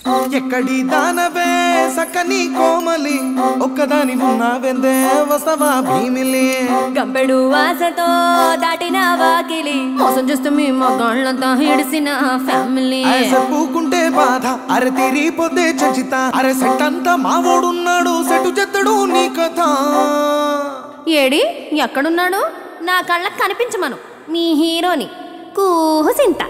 ఎక్కడి దానవే సక్కని కోమలి ఒక్కదాని ఉన్నావెందే వస్తవా భీమిలి గంపెడు ఆశతో దాటిన వాకిలి మోసం చేస్తూ మీ మగాళ్ళంతా హిడిసిన ఫ్యామిలీ పూకుంటే బాధ అరే తిరిగిపోతే చంచిత అరే సెట్ అంతా మావోడున్నాడు సెటు చెత్తడు నీ కథ ఏడి ఎక్కడున్నాడు నా కళ్ళకు కనిపించమను మీ హీరోని కూసింత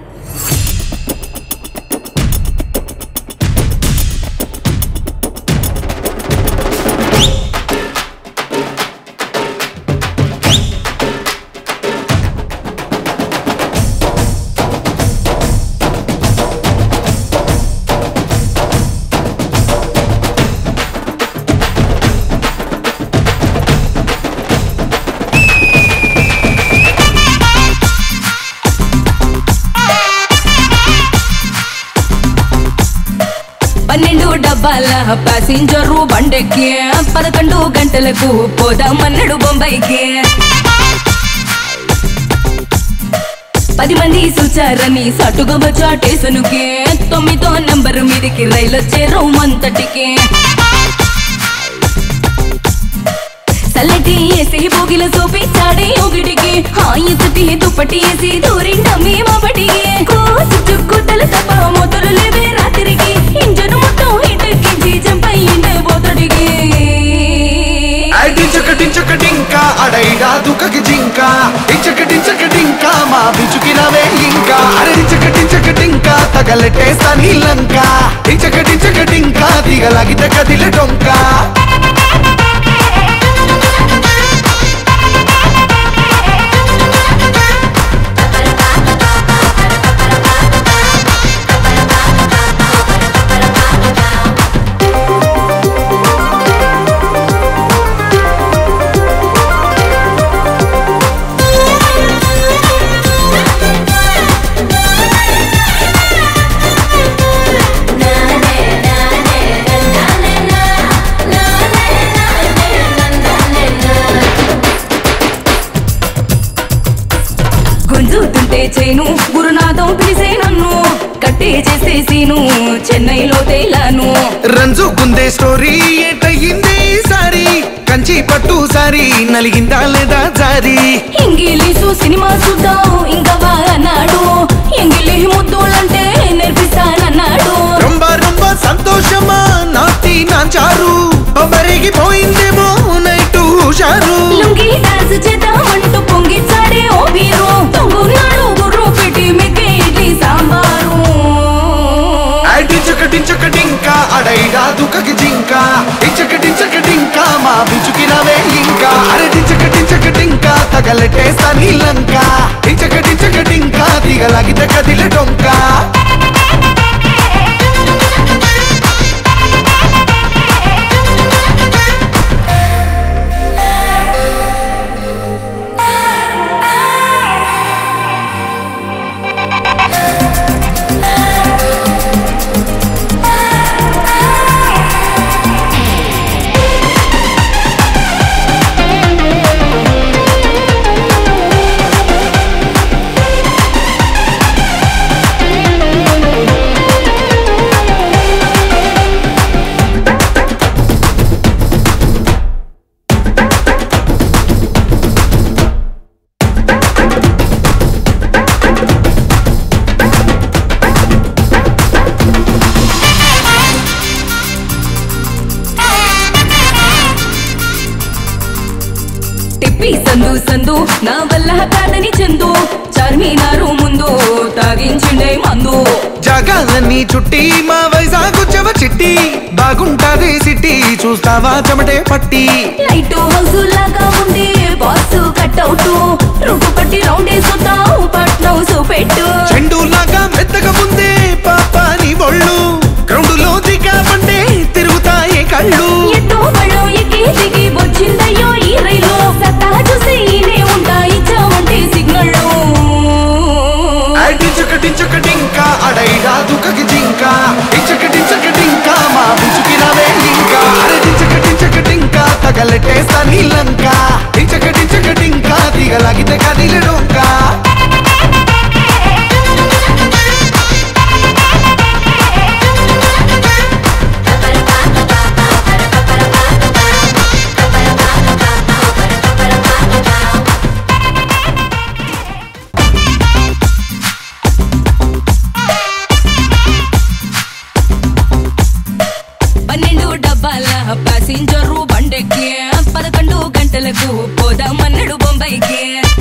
పన్నెండు డబ్బాల ప్యాసింజరు బండెక్కి పదకొండు గంటలకు పోదామన్నాడు బొంబాయికి పది మంది చూచారని సటుగా వచ్చా స్టేషన్కి తొమ్మిదో నంబర్ మీదికి రైలు వచ్చే రౌమంతటికి చల్లటి వేసి బోగిల చూపించాడే ఒకటికి హాయిసటి దుప్పటి వేసి దూరిండమ్మి మాపటికి కోసు చుక్కుతల తప్ప మొదలు లేవే రాత్రికి ఇంజను మొత్తం హిటెక్కించి చంపయ్యిండే పోతడికి డించకటించకటింకా అడైడా దుఃఖకి జింక డించకటించకటింకా మా బిచుకినవే ఇంకా అరే డించకటించకటింకా తగలెట్టేస్తా నీలంక డించకటించకటింకా దిగలాగితే కదిలే డొంకా గుంజుతుంటే చేను గురునాథం పిలిసే నన్ను కట్టే చేసేసిను చెన్నైలో తేలాను రంజు గుందే స్టోరీ ఏటయ్యింది సారి కంచి పట్టు సారి నలిగిందా లేదా జారి ఇంగిలీషు సినిమా చూద్దాం ఇంకా బాగన్నాడు ఇంగిలి ముద్దులంటే నేర్పిస్తానన్నాడు రొంబ రొంబ సంతోషమా నాటి నాంచారు మరిగిపోయిందేమో నైటు హుషారు లుంగి డాన్స్ చేద్దామంటూ పొంగిచ్చాడే ఓ బీరు తొంగున్నాడు గుర్రు పెట్టి మిక్కి ఇడ్లీ సాంబారు డించకటించకటింకా అడైడా దుఃఖకి జింక డించకటించకటింకా మా బిచుకినవే ఇంకా అరే డించకటించకటింకా తగలెట్టేస్తా నీలంక డించకటించకటింకా దిగలాగితే కదిలే డొంకా తిప్పి సందు సందు నా వల్ల కాదని చందు చార్మినారు ముందు తాగించిండే మందు జగాలన్నీ చుట్టి మా వైజాగ్ చెవ చిట్టి బాగుంటాది సిటీ చూస్తావా చెమటే పట్టి లైట్ హౌస్ లాగా ఉంది బాస్ కట్అవుట్ రొట్టు పట్టి రౌండ్ వేసుతావు పట్నం పెట్టు చెండు లాగా మెత్తగా ముందే పాప నీ ఒళ్ళు గ్రౌండ్ లో దిగామంటే తిరుగుతాయి కళ్ళు ఎత్తు బళ్ళు ఎక్కి దిగి వచ్చిందయ్యో ఈ రైలు సత్తా చూసి ఈనే ఉంటా ఇచ్చామంటే సిగ్నల్ డించకటించకటింకా అడైడా దుఃఖకి జింక డించకటించకటింకా మా బిచుకినవే ఇంకా అరే డించకటించకటింకా తగలెట్టేస్తా నీలంక డించకటించకటింకా దిగలాగితే కదిలే డొంకా అవ్వాలా ప్యాసింజరు బండెక్కి పదకొండు గంటలకు పోదామన్నడు బొంబాయికి